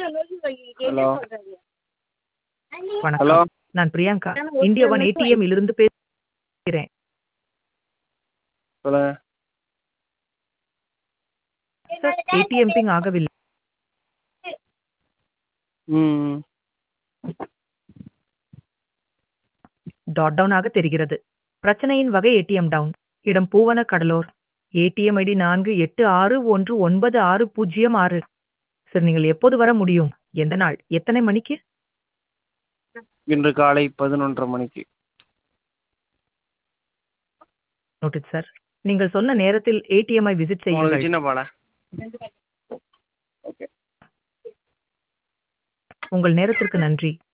hello வணக்கம் hello நான் Priyanka India one ATM இலிருந்து பேசுகிறேன் சொல்லுங்க சார் ஏடிஎம் பிங் ஆகவில்லை ம் டாட் டவுன் ஆக தெரிகிறது பிரச்சனையின் வகை ஏடிஎம் டவுன் இடம் பூவன கடலூர் ஏடிஎம் ஐடி நான்கு எட்டு ஆறு ஒன்று ஒன்பது ஆறு பூஜ்ஜியம் ஆறு சார் நீங்கள் எப்போது வர முடியும் எந்த நாள் எத்தனை மணிக்கு இன்று காலை பதினொன்றரை மணிக்கு நோட்டட் சார் நீங்கள் சொன்ன நேரத்தில் ஏடிஎம்ஐ விசிட் உங்களுக்கு செய்யுங்கள் சின்ன பாடா ஓகே உங்கள் நேரத்திற்கு நன்றி